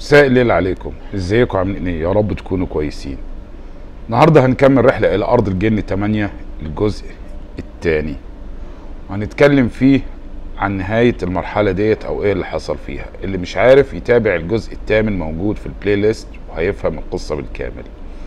مساء الليل عليكم ازيكم عاملين ايه يا رب تكونوا كويسين النهارده هنكمل رحله الى ارض الجن 8 الجزء الثاني وهنتكلم فيه عن نهايه المرحله ديت او ايه اللي حصل فيها اللي مش عارف يتابع الجزء الثامن موجود في البلاي ليست وهيفهم القصه بالكامل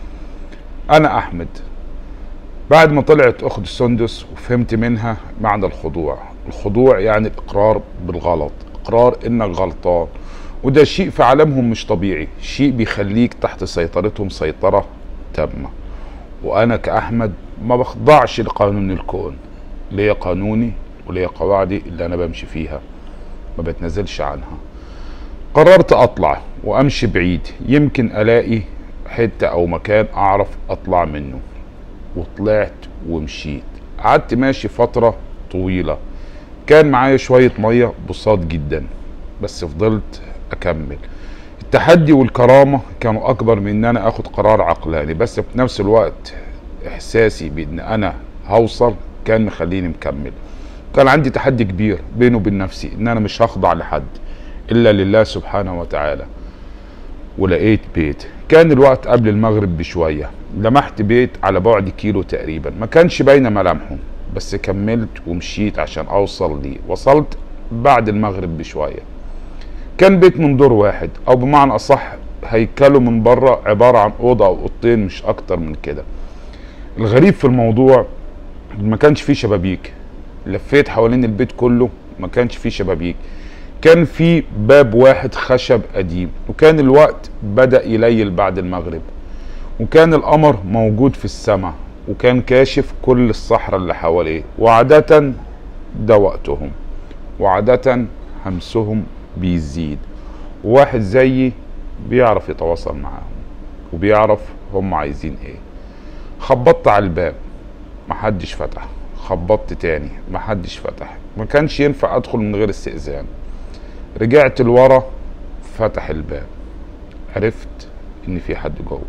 انا احمد بعد ما طلعت اخت سندس وفهمت منها معنى الخضوع الخضوع يعني الاقرار بالغلط اقرار انك غلطان وده شيء في عالمهم مش طبيعي شيء بيخليك تحت سيطرتهم سيطرة تامة وانا كاحمد ما بخضعش لقانون الكون ليا قانوني وليا قواعدي اللي انا بمشي فيها ما بتنزلش عنها قررت اطلع وامشي بعيد يمكن الاقي حتة او مكان اعرف اطلع منه وطلعت ومشيت قعدت ماشي فترة طويلة كان معايا شوية مية بساط جدا بس فضلت اكمل التحدي والكرامة كانوا اكبر من ان انا اخد قرار عقلاني بس في نفس الوقت احساسي بان انا هوصل كان مخليني مكمل كان عندي تحدي كبير بيني وبين نفسي ان انا مش هخضع لحد الا لله سبحانه وتعالى ولقيت بيت كان الوقت قبل المغرب بشوية لمحت بيت على بعد كيلو تقريبا ما كانش باينة ملامحه بس كملت ومشيت عشان اوصل ليه وصلت بعد المغرب بشوية كان بيت من دور واحد او بمعنى اصح هيكله من بره عبارة عن اوضة او اوضتين مش اكتر من كده الغريب في الموضوع ما كانش فيه شبابيك لفيت حوالين البيت كله ما كانش فيه شبابيك كان في باب واحد خشب قديم وكان الوقت بدأ يليل بعد المغرب وكان القمر موجود في السماء وكان كاشف كل الصحراء اللي حواليه وعادة ده وقتهم وعادة همسهم بيزيد وواحد زيي بيعرف يتواصل معاهم وبيعرف هم عايزين ايه خبطت على الباب محدش فتح خبطت تاني محدش فتح ما كانش ينفع ادخل من غير استئذان رجعت لورا فتح الباب عرفت ان في حد جوه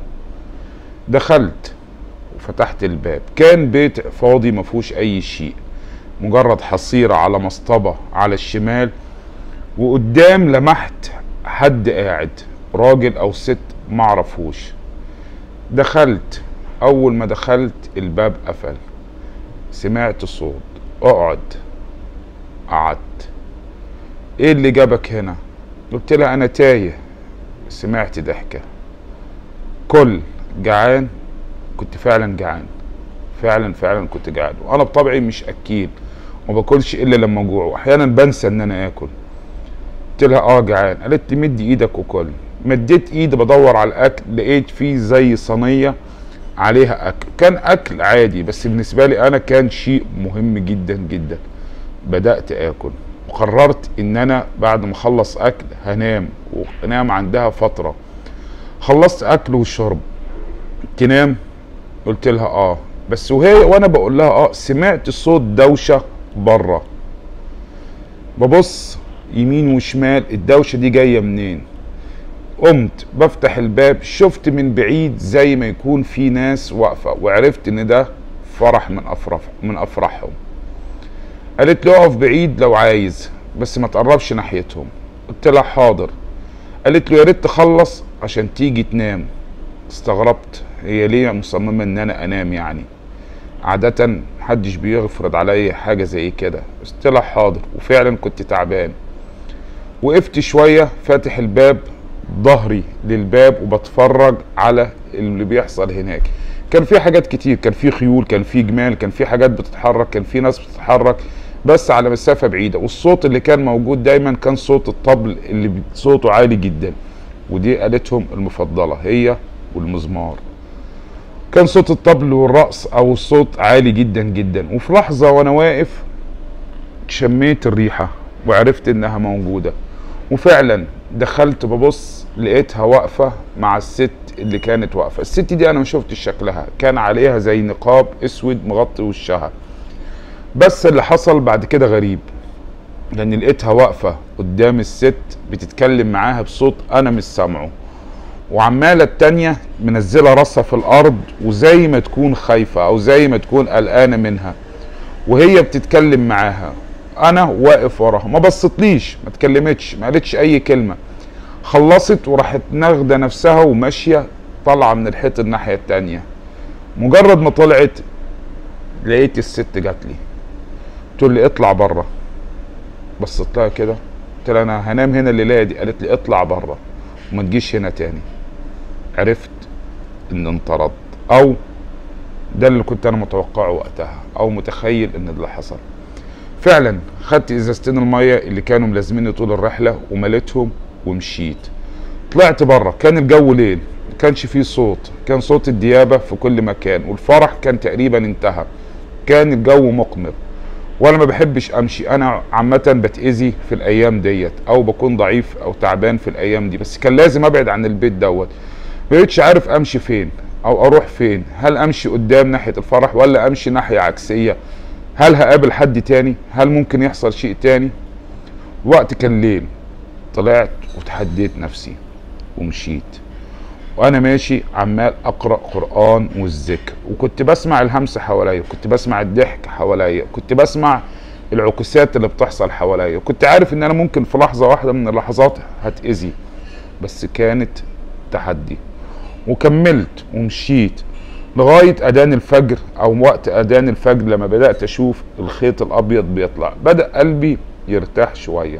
دخلت وفتحت الباب كان بيت فاضي ما فيهوش اي شيء مجرد حصيرة على مصطبة على الشمال وقدام لمحت حد قاعد راجل او ست معرفوش دخلت اول ما دخلت الباب قفل سمعت صوت اقعد قعدت ايه اللي جابك هنا قلت لها انا تايه سمعت ضحكه كل جعان كنت فعلا جعان فعلا فعلا كنت جعان وانا بطبعي مش اكيل ما باكلش الا لما اجوع واحيانا بنسى ان انا اكل قلت لها اه جعان قالت لي مد ايدك وكل مديت ايدي بدور على الاكل لقيت فيه زي صينيه عليها اكل كان اكل عادي بس بالنسبه لي انا كان شيء مهم جدا جدا بدات اكل وقررت ان انا بعد ما اخلص اكل هنام وانام عندها فتره خلصت اكل وشرب تنام قلت لها اه بس وهي وانا بقول لها اه سمعت صوت دوشه بره ببص يمين وشمال الدوشه دي جايه منين قمت بفتح الباب شفت من بعيد زي ما يكون في ناس واقفه وعرفت ان ده فرح من افراح من افراحهم قالت لي اقف بعيد لو عايز بس ما تقربش ناحيتهم قلت لها حاضر قالت له يا ريت تخلص عشان تيجي تنام استغربت هي ليه مصممه ان انا انام يعني عادة محدش بيفرض عليا حاجة زي كده قلت لها حاضر وفعلا كنت تعبان وقفت شوية فاتح الباب ظهري للباب وبتفرج على اللي بيحصل هناك كان في حاجات كتير كان في خيول كان في جمال كان في حاجات بتتحرك كان في ناس بتتحرك بس على مسافة بعيدة والصوت اللي كان موجود دايما كان صوت الطبل اللي صوته عالي جدا ودي آلتهم المفضلة هي والمزمار كان صوت الطبل والرقص او الصوت عالي جدا جدا وفي لحظة وانا واقف شميت الريحة وعرفت انها موجودة وفعلا دخلت ببص لقيتها واقفة مع الست اللي كانت واقفة الست دي انا ما شفتش شكلها كان عليها زي نقاب اسود مغطي وشها بس اللي حصل بعد كده غريب لان لقيتها واقفة قدام الست بتتكلم معاها بصوت انا مش سامعه وعمالة التانية منزلة راسها في الارض وزي ما تكون خايفة او زي ما تكون قلقانة منها وهي بتتكلم معاها انا واقف وراها ما بصتليش ما اتكلمتش ما قالتش اي كلمة خلصت وراحت ناخده نفسها وماشيه طالعه من الحيط الناحيه التانيه مجرد ما طلعت لقيت الست جات لي تقول لي اطلع بره بصيت لها كده قلت لها انا هنام هنا الليله دي قالت لي اطلع بره وما تجيش هنا تاني عرفت ان انطرد او ده اللي كنت انا متوقعه وقتها او متخيل ان اللي حصل فعلا خدت ازازتين الميه اللي كانوا ملازميني طول الرحله ومليتهم ومشيت طلعت بره كان الجو ليل ما كانش فيه صوت كان صوت الديابه في كل مكان والفرح كان تقريبا انتهى كان الجو مقمر وانا ما بحبش امشي انا عامه بتاذي في الايام ديت او بكون ضعيف او تعبان في الايام دي بس كان لازم ابعد عن البيت دوت بقيتش عارف امشي فين او اروح فين هل امشي قدام ناحيه الفرح ولا امشي ناحيه عكسيه هل هقابل حد تاني هل ممكن يحصل شيء تاني وقت كان ليل طلعت وتحديت نفسي ومشيت وانا ماشي عمال اقرا قران والذكر وكنت بسمع الهمس حواليا كنت بسمع الضحك حواليا كنت بسمع العكوسات اللي بتحصل حواليا كنت عارف ان انا ممكن في لحظه واحده من اللحظات هتاذي بس كانت تحدي وكملت ومشيت لغايه اذان الفجر او وقت اذان الفجر لما بدات اشوف الخيط الابيض بيطلع بدا قلبي يرتاح شويه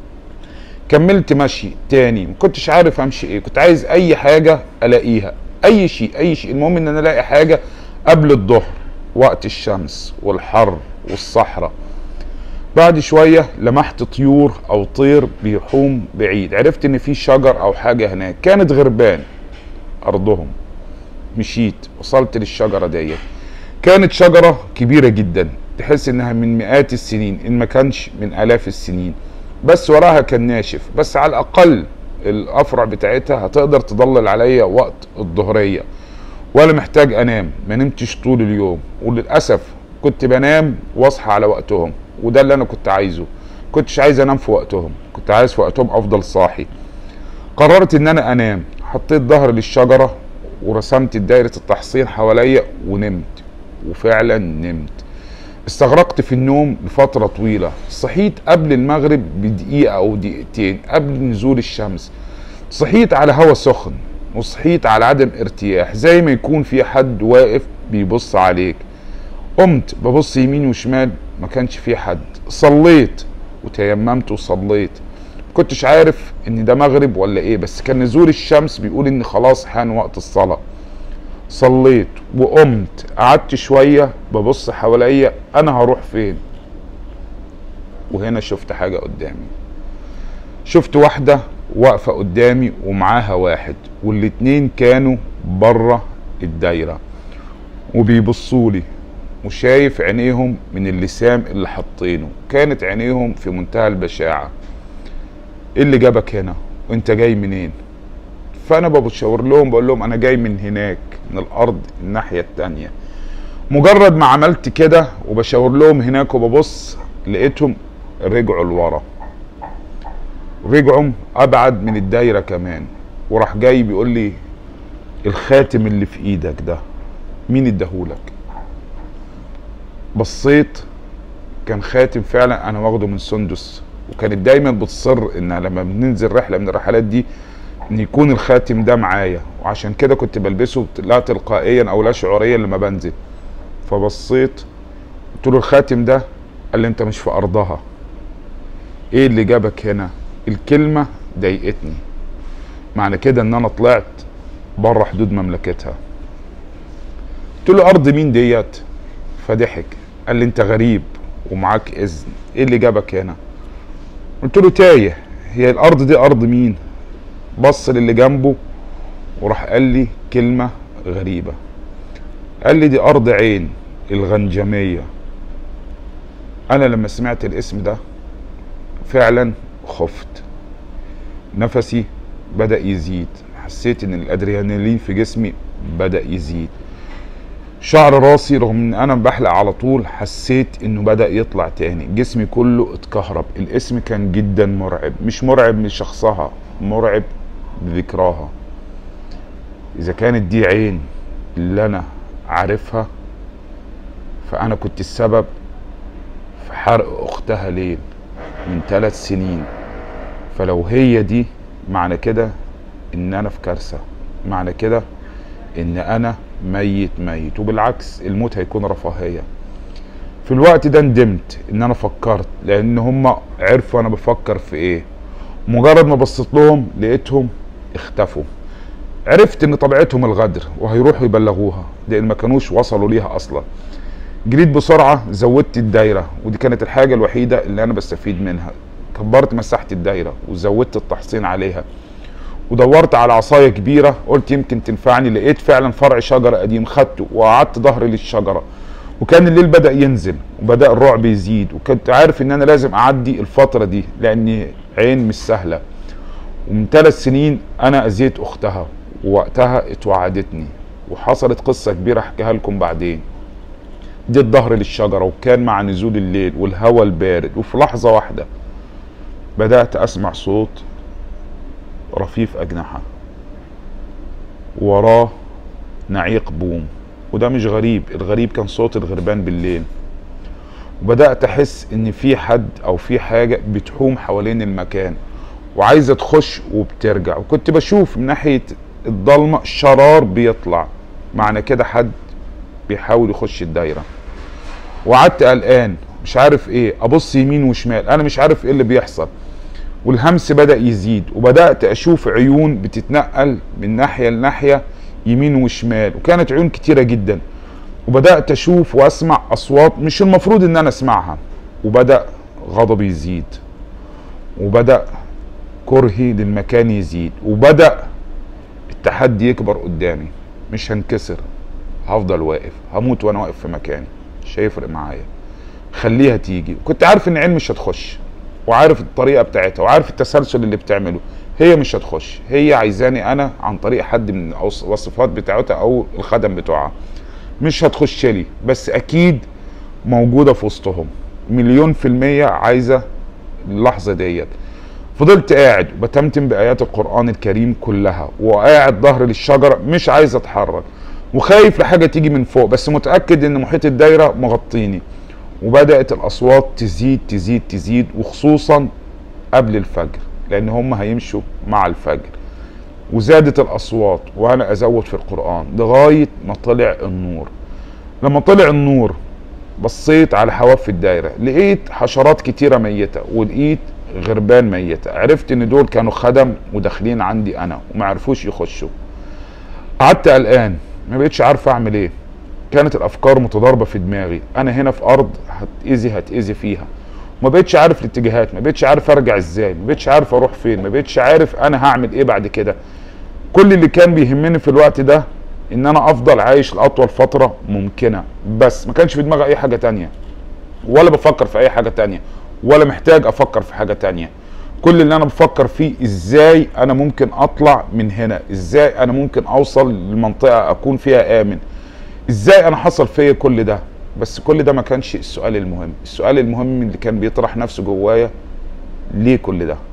كملت مشي تاني ما كنتش عارف امشي ايه كنت عايز اي حاجه الاقيها اي شيء اي شيء المهم ان انا الاقي حاجه قبل الظهر وقت الشمس والحر والصحراء بعد شوية لمحت طيور أو طير بيحوم بعيد عرفت إن في شجر أو حاجة هناك كانت غربان أرضهم مشيت وصلت للشجرة ديت كانت شجرة كبيرة جدا تحس إنها من مئات السنين إن ما كانش من آلاف السنين بس وراها كان ناشف بس على الأقل الأفرع بتاعتها هتقدر تضلل عليا وقت الظهرية ولا محتاج أنام ما نمتش طول اليوم وللأسف كنت بنام واصحى على وقتهم وده اللي انا كنت عايزه كنتش عايز انام في وقتهم كنت عايز في وقتهم افضل صاحي قررت ان انا انام حطيت ظهري للشجره ورسمت دايره التحصين حواليا ونمت وفعلا نمت استغرقت في النوم لفتره طويله صحيت قبل المغرب بدقيقه او دقيقتين قبل نزول الشمس صحيت على هوا سخن وصحيت على عدم ارتياح زي ما يكون في حد واقف بيبص عليك قمت ببص يمين وشمال ما كانش في حد صليت وتيممت وصليت كنتش عارف ان ده مغرب ولا ايه بس كان نزول الشمس بيقول ان خلاص حان وقت الصلاة صليت وقمت قعدت شوية ببص حواليا انا هروح فين وهنا شفت حاجة قدامي شفت واحدة واقفة قدامي ومعاها واحد والاتنين كانوا بره الدايرة وبيبصولي وشايف عينيهم من اللسام اللي حاطينه كانت عينيهم في منتهى البشاعة ايه اللي جابك هنا وانت جاي منين فانا بشاور لهم بقول لهم انا جاي من هناك من الارض الناحية التانية مجرد ما عملت كده وبشاور لهم هناك وببص لقيتهم رجعوا لورا رجعوا ابعد من الدايرة كمان وراح جاي بيقول لي الخاتم اللي في ايدك ده مين اداهولك بصيت كان خاتم فعلا انا واخده من سندس وكانت دايما بتصر ان لما بننزل رحله من الرحلات دي ان يكون الخاتم ده معايا وعشان كده كنت بلبسه لا تلقائيا او لا شعوريا لما بنزل فبصيت قلت له الخاتم ده قال لي انت مش في ارضها ايه اللي جابك هنا الكلمه ضايقتني معنى كده ان انا طلعت بره حدود مملكتها قلت له ارض مين ديت فضحك قال لي انت غريب ومعاك اذن ايه اللي جابك هنا قلت له تايه هي الارض دي ارض مين بص للي جنبه وراح قال لي كلمة غريبة قال لي دي ارض عين الغنجمية انا لما سمعت الاسم ده فعلا خفت نفسي بدأ يزيد حسيت ان الادرينالين في جسمي بدأ يزيد شعر راسي رغم ان انا بحلق على طول حسيت انه بدأ يطلع تاني جسمي كله اتكهرب الاسم كان جدا مرعب مش مرعب من شخصها مرعب بذكراها اذا كانت دي عين اللي انا عارفها فانا كنت السبب في حرق اختها ليل من ثلاث سنين فلو هي دي معنى كده ان انا في كارثه معنى كده ان انا ميت ميت وبالعكس الموت هيكون رفاهيه في الوقت ده ندمت ان انا فكرت لان هم عرفوا انا بفكر في ايه مجرد ما بصيت لهم لقيتهم اختفوا عرفت ان طبيعتهم الغدر وهيروحوا يبلغوها لان ما كانوش وصلوا ليها اصلا جريت بسرعه زودت الدايره ودي كانت الحاجه الوحيده اللي انا بستفيد منها كبرت مساحه الدايره وزودت التحصين عليها ودورت على عصايه كبيره قلت يمكن تنفعني لقيت فعلا فرع شجره قديم خدته وقعدت ظهري للشجره وكان الليل بدا ينزل وبدا الرعب يزيد وكنت عارف ان انا لازم اعدي الفتره دي لاني عين مش سهله ومن ثلاث سنين انا اذيت اختها ووقتها اتوعدتني وحصلت قصه كبيره احكيها لكم بعدين اديت ظهري للشجره وكان مع نزول الليل والهواء البارد وفي لحظه واحده بدات اسمع صوت رفيف اجنحه وراه نعيق بوم وده مش غريب الغريب كان صوت الغربان بالليل وبدات احس ان في حد او في حاجه بتحوم حوالين المكان وعايزه تخش وبترجع وكنت بشوف من ناحيه الضلمه شرار بيطلع معنى كده حد بيحاول يخش الدايره وقعدت قلقان مش عارف ايه ابص يمين وشمال انا مش عارف ايه اللي بيحصل والهمس بدا يزيد وبدات اشوف عيون بتتنقل من ناحيه لناحيه يمين وشمال وكانت عيون كتيره جدا وبدات اشوف واسمع اصوات مش المفروض ان انا اسمعها وبدا غضبي يزيد وبدا كرهي للمكان يزيد وبدا التحدي يكبر قدامي مش هنكسر هفضل واقف هموت وانا واقف في مكاني مش هيفرق معايا خليها تيجي كنت عارف ان عين مش هتخش وعارف الطريقه بتاعتها وعارف التسلسل اللي بتعمله هي مش هتخش هي عايزاني انا عن طريق حد من الوصفات بتاعتها او الخدم بتوعها مش هتخش لي بس اكيد موجوده في وسطهم مليون في الميه عايزه اللحظه ديت فضلت قاعد وبتمتم بايات القران الكريم كلها وقاعد ظهر للشجره مش عايز اتحرك وخايف لحاجه تيجي من فوق بس متاكد ان محيط الدايره مغطيني وبدات الاصوات تزيد تزيد تزيد وخصوصا قبل الفجر لان هم هيمشوا مع الفجر وزادت الاصوات وانا ازود في القران لغايه ما طلع النور لما طلع النور بصيت على حواف الدايره لقيت حشرات كتيره ميته ولقيت غربان ميته عرفت ان دول كانوا خدم وداخلين عندي انا وما عرفوش يخشوا قعدت قلقان ما بقتش عارف اعمل ايه كانت الافكار متضاربه في دماغي انا هنا في ارض هتاذي هتاذي فيها ما بقتش عارف الاتجاهات ما بقتش عارف ارجع ازاي ما بقتش عارف اروح فين ما بقتش عارف انا هعمل ايه بعد كده كل اللي كان بيهمني في الوقت ده ان انا افضل عايش لاطول فتره ممكنه بس ما كانش في دماغي اي حاجه تانية ولا بفكر في اي حاجه تانية ولا محتاج افكر في حاجه تانية كل اللي انا بفكر فيه ازاي انا ممكن اطلع من هنا ازاي انا ممكن اوصل لمنطقه اكون فيها امن ازاي انا حصل فيا كل ده بس كل ده ما كانش السؤال المهم السؤال المهم اللي كان بيطرح نفسه جوايا ليه كل ده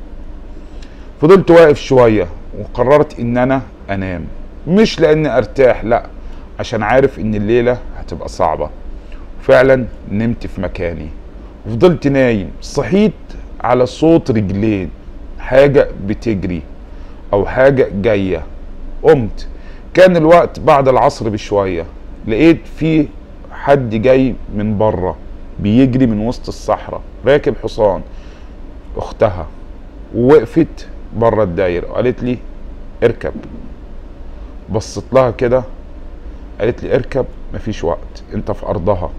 فضلت واقف شويه وقررت ان انا انام مش لاني ارتاح لا عشان عارف ان الليله هتبقى صعبه فعلا نمت في مكاني وفضلت نايم صحيت على صوت رجلين حاجه بتجري او حاجه جايه قمت كان الوقت بعد العصر بشويه لقيت في حد جاي من بره بيجري من وسط الصحراء راكب حصان اختها ووقفت بره الدايره وقالت لي اركب بصت لها كده قالت لي اركب مفيش وقت انت في ارضها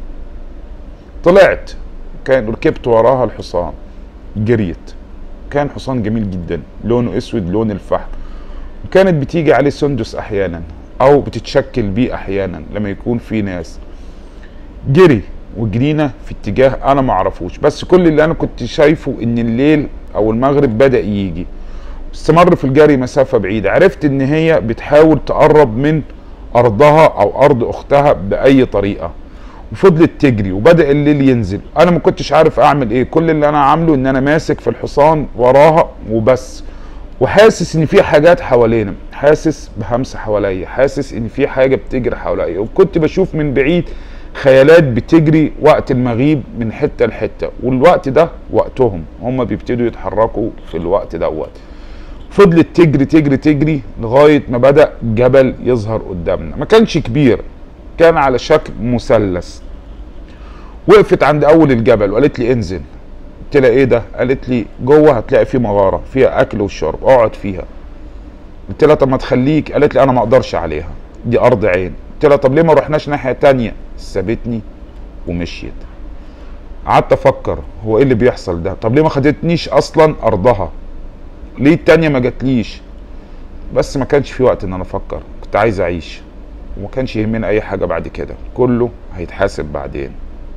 طلعت كان ركبت وراها الحصان جريت كان حصان جميل جدا لونه اسود لون الفحم وكانت بتيجي عليه سندس احيانا او بتتشكل بيه احيانا لما يكون في ناس جري وجرينا في اتجاه انا ما اعرفوش بس كل اللي انا كنت شايفه ان الليل او المغرب بدا يجي استمر في الجري مسافه بعيده عرفت ان هي بتحاول تقرب من ارضها او ارض اختها باي طريقه وفضلت تجري وبدا الليل ينزل انا ما كنتش عارف اعمل ايه كل اللي انا عامله ان انا ماسك في الحصان وراها وبس وحاسس ان في حاجات حوالينا حاسس بهمس حواليا حاسس ان في حاجه بتجري حواليا وكنت بشوف من بعيد خيالات بتجري وقت المغيب من حته لحته والوقت ده وقتهم هم بيبتدوا يتحركوا في الوقت دوت فضلت تجري تجري تجري لغايه ما بدا جبل يظهر قدامنا ما كانش كبير كان على شكل مثلث وقفت عند اول الجبل وقالت لي انزل قلت لها ايه ده قالت لي جوه هتلاقي فيه مغاره فيها اكل وشرب اقعد فيها قلت لها طب ما تخليك قالت لي انا ما اقدرش عليها دي ارض عين قلت لها طب ليه ما رحناش ناحيه تانية سابتني ومشيت قعدت افكر هو ايه اللي بيحصل ده طب ليه ما خدتنيش اصلا ارضها ليه التانية ما جاتليش بس ما كانش في وقت ان انا افكر كنت عايز اعيش وما كانش يهمني اي حاجه بعد كده كله هيتحاسب بعدين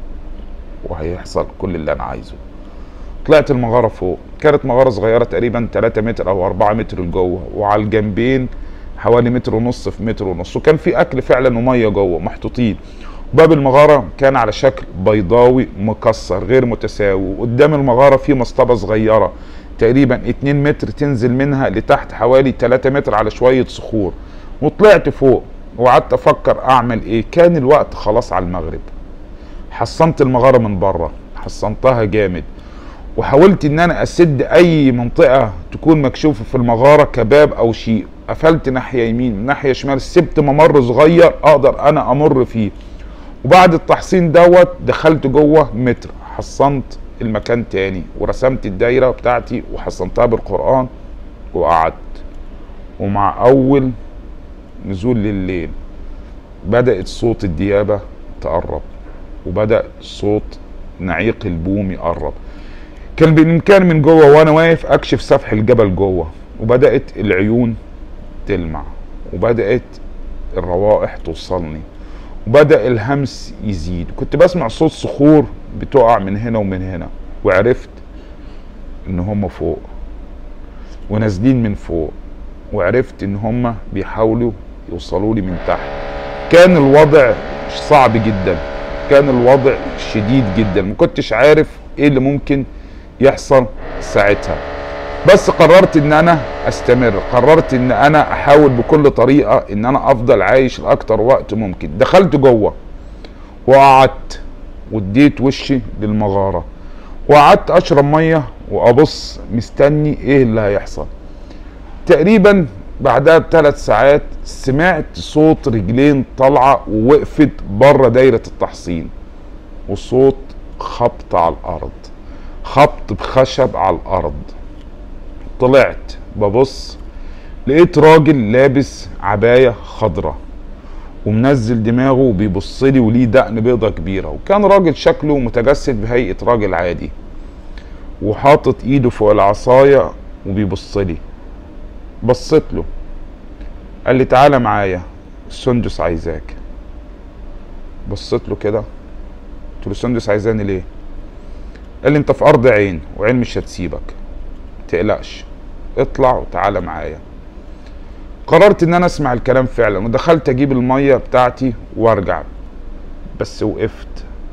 وهيحصل كل اللي انا عايزه طلعت المغاره فوق كانت مغاره صغيره تقريبا 3 متر او 4 متر لجوه وعلى الجنبين حوالي متر ونص في متر ونص وكان في اكل فعلا وميه جوه محطوطين باب المغاره كان على شكل بيضاوي مكسر غير متساوي وقدام المغاره في مصطبه صغيره تقريبا 2 متر تنزل منها لتحت حوالي 3 متر على شويه صخور وطلعت فوق وقعدت افكر اعمل ايه كان الوقت خلاص على المغرب حصنت المغاره من بره حصنتها جامد وحاولت ان انا اسد اي منطقه تكون مكشوفه في المغاره كباب او شيء قفلت ناحيه يمين ناحيه شمال سبت ممر صغير اقدر انا امر فيه وبعد التحصين دوت دخلت جوه متر حصنت المكان تاني ورسمت الدايره بتاعتي وحصنتها بالقران وقعدت ومع اول نزول لليل بدات صوت الديابه تقرب وبدا صوت نعيق البوم يقرب كان بالامكان من جوه وانا واقف اكشف سفح الجبل جوه وبدات العيون تلمع وبدات الروائح توصلني وبدا الهمس يزيد كنت بسمع صوت صخور بتقع من هنا ومن هنا وعرفت ان هم فوق ونازلين من فوق وعرفت ان هم بيحاولوا يوصلوا لي من تحت كان الوضع صعب جدا كان الوضع شديد جدا ما كنتش عارف ايه اللي ممكن يحصل ساعتها بس قررت ان انا استمر قررت ان انا احاول بكل طريقة ان انا افضل عايش لاكتر وقت ممكن دخلت جوه وقعدت واديت وشي للمغارة وقعدت اشرب مية وابص مستني ايه اللي هيحصل تقريبا بعدها بثلاث ساعات سمعت صوت رجلين طالعة ووقفت بره دايرة التحصين وصوت خبط على الارض خبط بخشب على الارض طلعت ببص لقيت راجل لابس عباية خضرة ومنزل دماغه وبيبص لي وليه دقن بيضة كبيرة وكان راجل شكله متجسد بهيئة راجل عادي وحاطط ايده فوق العصاية وبيبص لي بصيت له قال لي تعالى معايا سندس عايزاك بصيت له كده قلت له سندس عايزاني ليه قال لي انت في ارض عين وعين مش هتسيبك تقلقش اطلع وتعالى معايا قررت ان انا اسمع الكلام فعلا ودخلت اجيب المية بتاعتي وارجع بس وقفت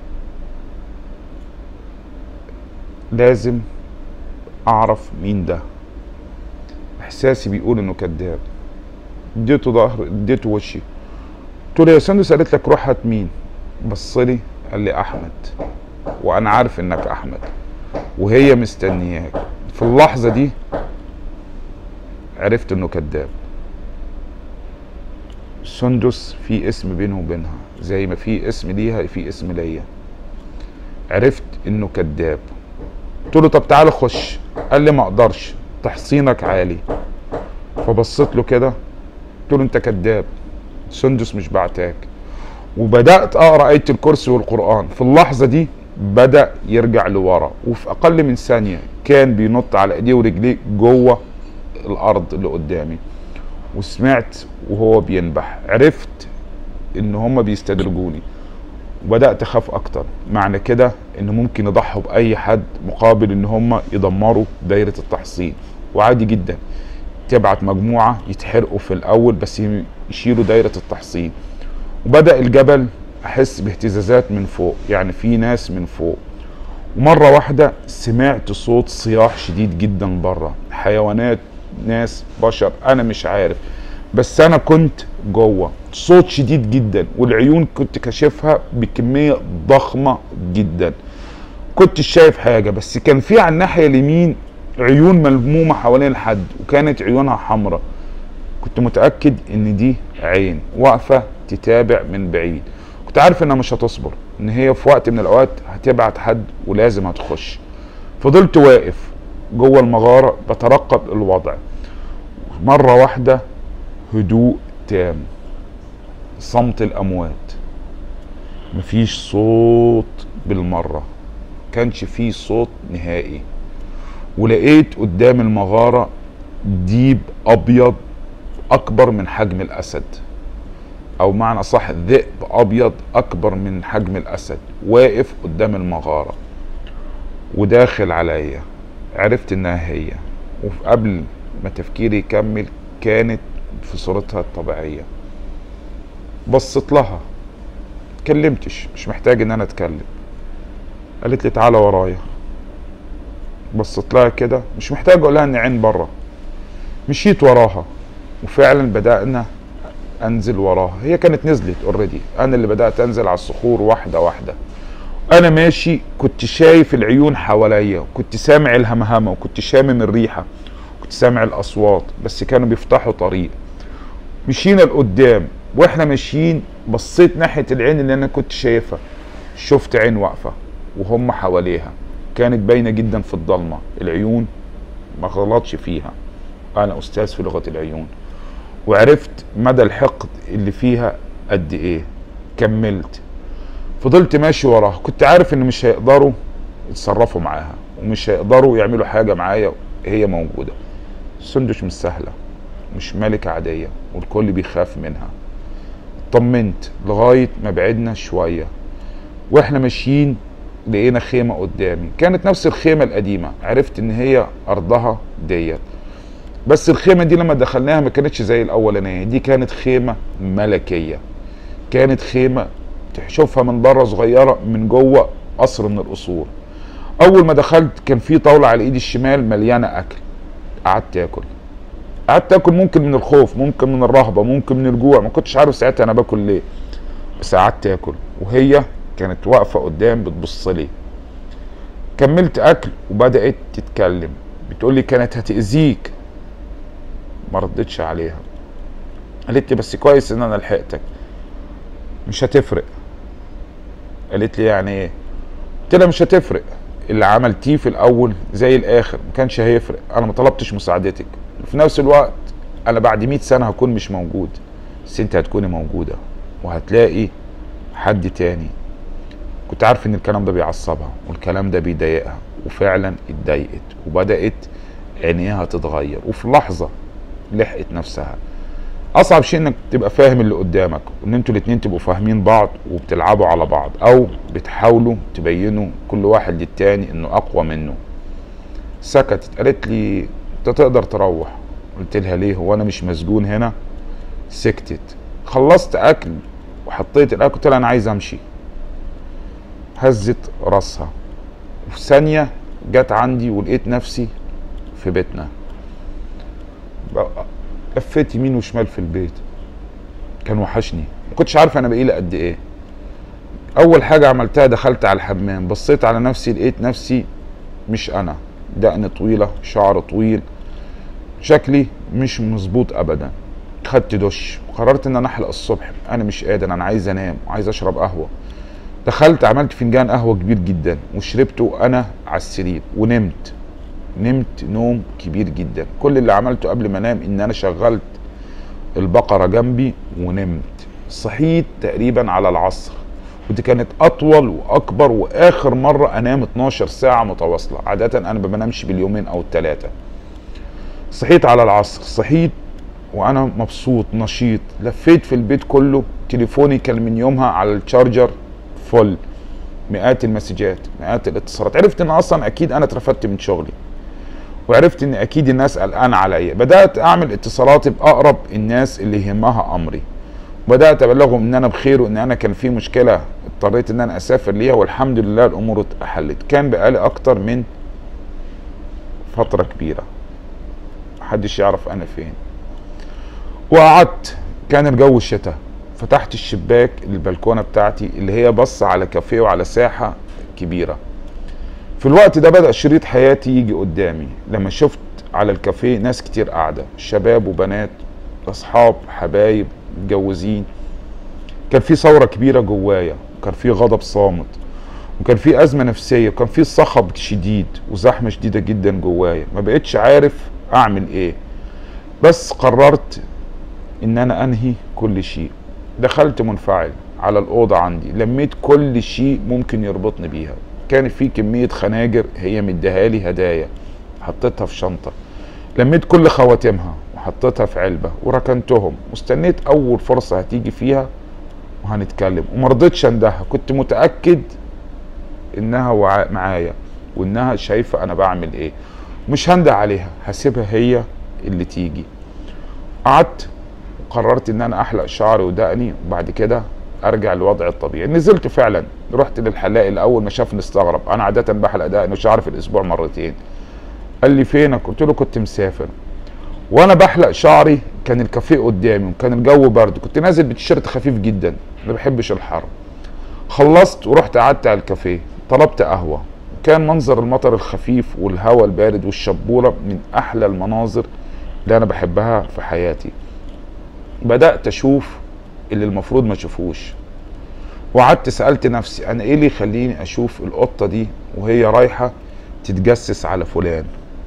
لازم اعرف مين ده احساسي بيقول انه كذاب اديته ظهر اديته وشي قلت له يا سندس قالت لك روح هات مين بص لي قال لي احمد وانا عارف انك احمد وهي مستنياك في اللحظه دي عرفت انه كذاب سندس في اسم بينه وبينها زي ما في اسم ليها في اسم ليا عرفت انه كذاب قلت له طب تعالى خش قال لي ما اقدرش تحصينك عالي فبصيت له كده قلت له انت كذاب سندس مش بعتاك وبدات اقرا ايه الكرسي والقران في اللحظه دي بدا يرجع لورا وفي اقل من ثانيه كان بينط على ايديه ورجليه جوه الارض اللي قدامي وسمعت وهو بينبح عرفت ان هم بيستدرجوني وبدات اخاف اكتر معنى كده ان ممكن يضحوا باي حد مقابل ان هم يدمروا دايره التحصين وعادي جدا تبعت مجموعه يتحرقوا في الاول بس يشيلوا دايره التحصين وبدا الجبل احس باهتزازات من فوق يعني في ناس من فوق ومره واحده سمعت صوت صياح شديد جدا بره حيوانات ناس بشر انا مش عارف بس انا كنت جوه صوت شديد جدا والعيون كنت كاشفها بكميه ضخمه جدا كنت شايف حاجه بس كان في على الناحيه اليمين عيون ملمومه حوالين الحد وكانت عيونها حمراء كنت متاكد ان دي عين واقفه تتابع من بعيد كنت عارف انها مش هتصبر ان هي في وقت من الاوقات هتبعت حد ولازم هتخش فضلت واقف جوه المغاره بترقب الوضع مره واحده هدوء تام صمت الاموات مفيش صوت بالمره كانش فيه صوت نهائي ولقيت قدام المغاره ديب ابيض اكبر من حجم الاسد او معنى صح ذئب ابيض اكبر من حجم الاسد واقف قدام المغاره وداخل عليا عرفت انها هي وقبل ما تفكيري يكمل كانت في صورتها الطبيعيه بصيت لها اتكلمتش مش محتاج ان انا اتكلم قالت لي تعالى ورايا بصيت لها كده مش محتاج اقول لها ان عين بره مشيت وراها وفعلا بدانا انزل وراها هي كانت نزلت اوريدي انا اللي بدات انزل على الصخور واحده واحده انا ماشي كنت شايف العيون حواليا كنت سامع الهمهمه وكنت شامم الريحه كنت سامع الاصوات بس كانوا بيفتحوا طريق مشينا لقدام واحنا ماشيين بصيت ناحيه العين اللي انا كنت شايفها شفت عين واقفه وهم حواليها كانت باينه جدا في الضلمه العيون ما غلطش فيها انا استاذ في لغه العيون وعرفت مدى الحقد اللي فيها قد ايه كملت فضلت ماشي وراها كنت عارف ان مش هيقدروا يتصرفوا معاها ومش هيقدروا يعملوا حاجه معايا هي موجوده سندش مش سهله مش ملكه عاديه والكل بيخاف منها طمنت لغايه ما بعدنا شويه واحنا ماشيين لقينا خيمه قدامي كانت نفس الخيمه القديمه عرفت ان هي ارضها ديت بس الخيمه دي لما دخلناها ما كانتش زي الاولانيه دي كانت خيمه ملكيه كانت خيمه تشوفها من بره صغيره من جوه قصر من القصور اول ما دخلت كان في طاوله على ايدي الشمال مليانه اكل قعدت اكل قعدت اكل ممكن من الخوف ممكن من الرهبه ممكن من الجوع ما كنتش عارف ساعتها انا باكل ليه بس قعدت اكل وهي كانت واقفه قدام بتبص لي كملت اكل وبدات تتكلم بتقول لي كانت هتاذيك ما ردتش عليها قالت لي بس كويس ان انا لحقتك مش هتفرق قالت لي يعني ايه قلت لها مش هتفرق اللي عملتيه في الاول زي الاخر ما كانش هيفرق انا ما طلبتش مساعدتك في نفس الوقت انا بعد 100 سنه هكون مش موجود بس انت هتكوني موجوده وهتلاقي حد تاني كنت عارف ان الكلام ده بيعصبها والكلام ده بيضايقها وفعلا اتضايقت وبدات عينيها تتغير وفي لحظه لحقت نفسها اصعب شيء انك تبقى فاهم اللي قدامك وان انتوا الاتنين تبقوا فاهمين بعض وبتلعبوا على بعض او بتحاولوا تبينوا كل واحد للتاني انه اقوى منه سكتت قالت لي انت تقدر تروح قلت لها ليه هو انا مش مسجون هنا سكتت خلصت اكل وحطيت الاكل قلت لها انا عايز امشي هزت راسها وفي ثانيه جت عندي ولقيت نفسي في بيتنا لفيت يمين وشمال في البيت كان وحشني ما كنتش عارف انا بقيله قد ايه اول حاجه عملتها دخلت على الحمام بصيت على نفسي لقيت نفسي مش انا دقن طويله شعر طويل شكلي مش مظبوط ابدا خدت دش وقررت ان انا احلق الصبح انا مش قادر انا عايز انام وعايز اشرب قهوه دخلت عملت فنجان قهوه كبير جدا وشربته انا على السرير ونمت نمت نوم كبير جدا كل اللي عملته قبل ما انام ان انا شغلت البقره جنبي ونمت صحيت تقريبا على العصر ودي كانت اطول واكبر واخر مره انام 12 ساعه متواصله عاده انا ما بنامش باليومين او الثلاثه صحيت على العصر صحيت وانا مبسوط نشيط لفيت في البيت كله تليفوني كان من يومها على الشارجر فل مئات المسجات مئات الاتصالات عرفت ان اصلا اكيد انا اترفدت من شغلي وعرفت ان اكيد الناس قلقانه عليا بدات اعمل اتصالاتي باقرب الناس اللي يهمها امري بدات ابلغهم ان انا بخير وان انا كان في مشكله اضطريت ان انا اسافر ليها والحمد لله الامور اتحلت كان بقالي اكتر من فتره كبيره محدش يعرف انا فين وقعدت كان الجو الشتاء فتحت الشباك البلكونه بتاعتي اللي هي بص على كافيه وعلى ساحه كبيره في الوقت ده بدأ شريط حياتي يجي قدامي لما شفت على الكافيه ناس كتير قاعدة شباب وبنات أصحاب حبايب متجوزين كان في ثورة كبيرة جوايا وكان في غضب صامت وكان في أزمة نفسية وكان في صخب شديد وزحمة شديدة جدا جوايا ما بقتش عارف أعمل إيه بس قررت إن أنا أنهي كل شيء دخلت منفعل على الأوضة عندي لميت كل شيء ممكن يربطني بيها كان في كمية خناجر هي مديهالي هدايا حطيتها في شنطة لميت كل خواتمها وحطيتها في علبة وركنتهم واستنيت أول فرصة هتيجي فيها وهنتكلم ومرضتش اندهها كنت متأكد انها وع- معايا وانها شايفة انا بعمل ايه مش هنده عليها هسيبها هي اللي تيجي قعدت وقررت ان انا احلق شعري ودقني وبعد كده ارجع للوضع الطبيعي نزلت فعلا رحت للحلاق الاول ما شافني استغرب انا عاده بحلق دقني وشعري في الاسبوع مرتين قال لي فينك قلت له كنت مسافر وانا بحلق شعري كان الكافيه قدامي وكان الجو برد كنت نازل بتيشيرت خفيف جدا ما بحبش الحر خلصت ورحت قعدت على الكافيه طلبت قهوه كان منظر المطر الخفيف والهواء البارد والشبوره من احلى المناظر اللي انا بحبها في حياتي بدات اشوف اللي المفروض ما اشوفوش وقعدت سالت نفسي انا ايه اللي يخليني اشوف القطه دي وهي رايحه تتجسس على فلان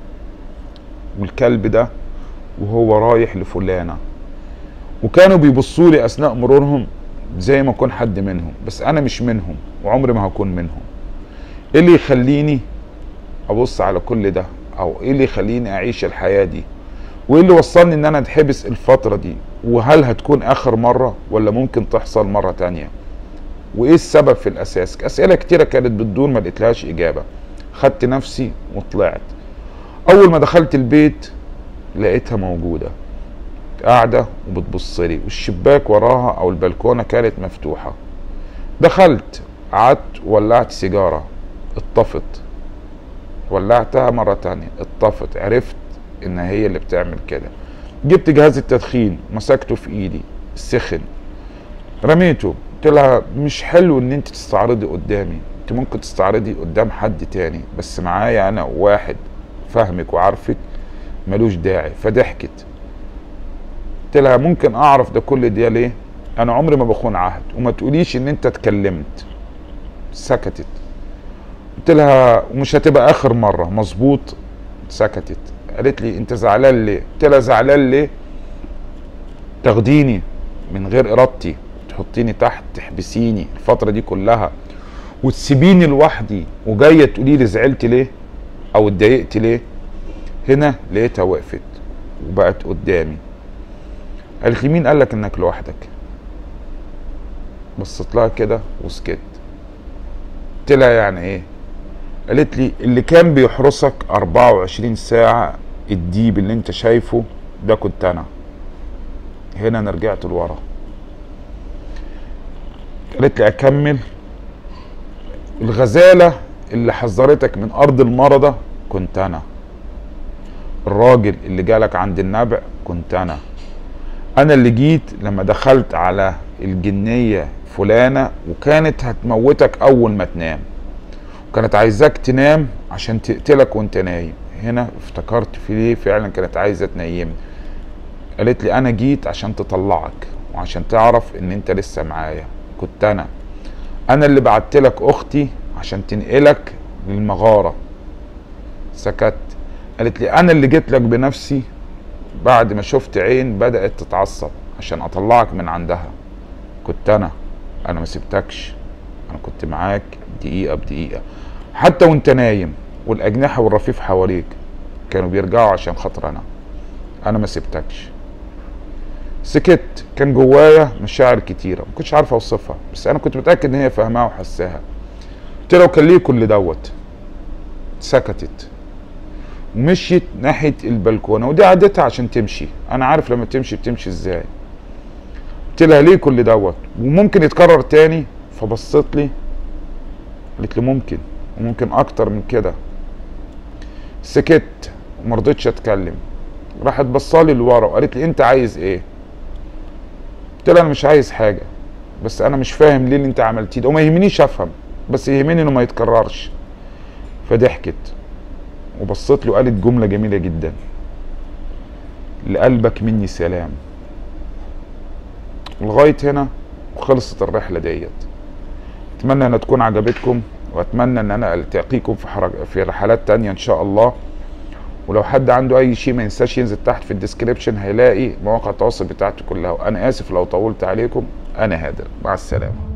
والكلب ده وهو رايح لفلانه وكانوا بيبصوا لي اثناء مرورهم زي ما اكون حد منهم بس انا مش منهم وعمري ما هكون منهم ايه اللي يخليني ابص على كل ده او ايه اللي يخليني اعيش الحياه دي وايه اللي وصلني ان انا اتحبس الفتره دي وهل هتكون اخر مره ولا ممكن تحصل مره تانية وايه السبب في الاساس اسئله كتيره كانت بتدور ما لقيتلهاش اجابه خدت نفسي وطلعت اول ما دخلت البيت لقيتها موجوده قاعده وبتبص لي والشباك وراها او البلكونه كانت مفتوحه دخلت قعدت ولعت سيجاره اتطفت ولعتها مرة تانية اتطفت عرفت ان هي اللي بتعمل كده جبت جهاز التدخين مسكته في ايدي سخن رميته قلت لها مش حلو ان انت تستعرضي قدامي انت ممكن تستعرضي قدام حد تاني بس معايا انا واحد فاهمك وعارفك ملوش داعي فضحكت قلت لها ممكن اعرف ده كل ده ليه انا عمري ما بخون عهد وما تقوليش ان انت اتكلمت سكتت قلت لها ومش هتبقى اخر مره مظبوط سكتت قالت لي انت زعلان ليه قلت لها زعلان ليه تاخديني من غير ارادتي تحطيني تحت تحبسيني الفتره دي كلها وتسيبيني لوحدي وجايه تقولي لي زعلت ليه او اتضايقت ليه هنا لقيتها وقفت وبقت قدامي قالت لي مين قالك انك لوحدك بصيت لها كده وسكت قلت لها يعني ايه قالت لي اللي كان بيحرسك 24 ساعة الديب اللي انت شايفه ده كنت انا هنا انا رجعت لورا قالت لي اكمل الغزالة اللي حذرتك من ارض المرضى كنت انا الراجل اللي جالك عند النبع كنت انا انا اللي جيت لما دخلت على الجنية فلانة وكانت هتموتك اول ما تنام كانت عايزاك تنام عشان تقتلك وانت نايم هنا افتكرت في ليه فعلا كانت عايزة تنيمني قالت لي انا جيت عشان تطلعك وعشان تعرف ان انت لسه معايا كنت انا انا اللي بعت لك اختي عشان تنقلك للمغارة سكت قالت لي انا اللي جيت لك بنفسي بعد ما شفت عين بدأت تتعصب عشان اطلعك من عندها كنت انا انا ما سبتكش انا كنت معاك دقيقة بدقيقة حتى وانت نايم والاجنحة والرفيف حواليك كانوا بيرجعوا عشان خاطر انا انا ما سبتكش سكت كان جوايا مشاعر كتيرة ما كنتش عارف اوصفها بس انا كنت متأكد ان هي فاهماها وحساها قلت لها وكان ليه كل دوت سكتت ومشيت ناحية البلكونة ودي عادتها عشان تمشي انا عارف لما تمشي بتمشي ازاي قلت لها ليه كل دوت وممكن يتكرر تاني فبصت لي قالت لي ممكن وممكن اكتر من كده سكت ومرضتش اتكلم راحت بصالي لورا وقالت لي انت عايز ايه قلت لها انا مش عايز حاجه بس انا مش فاهم ليه اللي انت عملتيه ده وما يهمنيش افهم بس يهمني انه ما يتكررش فضحكت وبصت له قالت جملة جميلة جدا لقلبك مني سلام لغاية هنا وخلصت الرحلة ديت اتمنى انها تكون عجبتكم واتمنى ان انا التقيكم في حرج... في رحلات تانية ان شاء الله ولو حد عنده اي شيء ما ينساش ينزل تحت في الديسكريبشن هيلاقي مواقع التواصل بتاعتي كلها وانا اسف لو طولت عليكم انا هادر مع السلامه